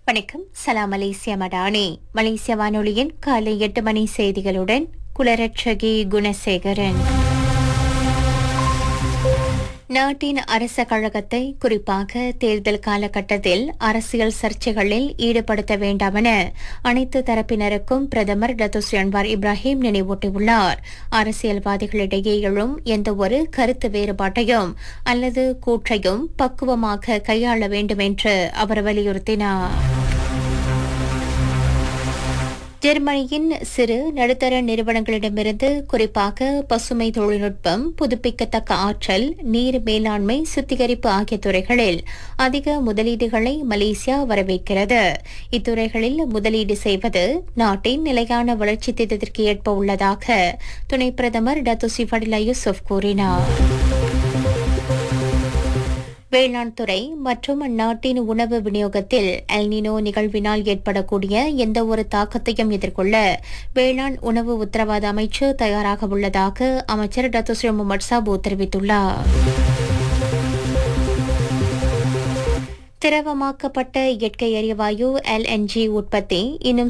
வணக்கம் சலாம் மலேசிய மடானி மலேசிய வானொலியின் காலை எட்டு மணி செய்திகளுடன் குலரட்சகி குணசேகரன் நாட்டின் அரச கழகத்தை குறிப்பாக தேர்தல் காலகட்டத்தில் அரசியல் சர்ச்சைகளில் ஈடுபடுத்த வேண்டாம் என அனைத்து தரப்பினருக்கும் பிரதமர் டத்துஸ்ரீ அன்வார் இப்ராஹிம் நினைவூட்டியுள்ளார் அரசியல்வாதிகளிடையே எழும் எந்தவொரு கருத்து வேறுபாட்டையும் அல்லது கூற்றையும் பக்குவமாக கையாள வேண்டும் என்று அவர் வலியுறுத்தினார் ஜெர்மனியின் சிறு நடுத்தர நிறுவனங்களிடமிருந்து குறிப்பாக பசுமை தொழில்நுட்பம் புதுப்பிக்கத்தக்க ஆற்றல் நீர் மேலாண்மை சுத்திகரிப்பு ஆகிய துறைகளில் அதிக முதலீடுகளை மலேசியா வரவேற்கிறது இத்துறைகளில் முதலீடு செய்வது நாட்டின் நிலையான வளர்ச்சி திட்டத்திற்கு ஏற்ப உள்ளதாக துணை பிரதமர் டத்துசி ஃபடிலா யூசுப் கூறினார் வேளாண் துறை மற்றும் நாட்டின் உணவு விநியோகத்தில் எல்னினோ நிகழ்வினால் ஏற்படக்கூடிய எந்த ஒரு தாக்கத்தையும் எதிர்கொள்ள வேளாண் உணவு உத்தரவாத அமைச்சு தயாராக உள்ளதாக அமைச்சர் டத்துஸ்ரீ முகமது சாபு தெரிவித்துள்ளார் திரவமாக்கப்பட்ட இயற்கை எரிவாயு எல்என்ஜி உற்பத்தி இன்னும்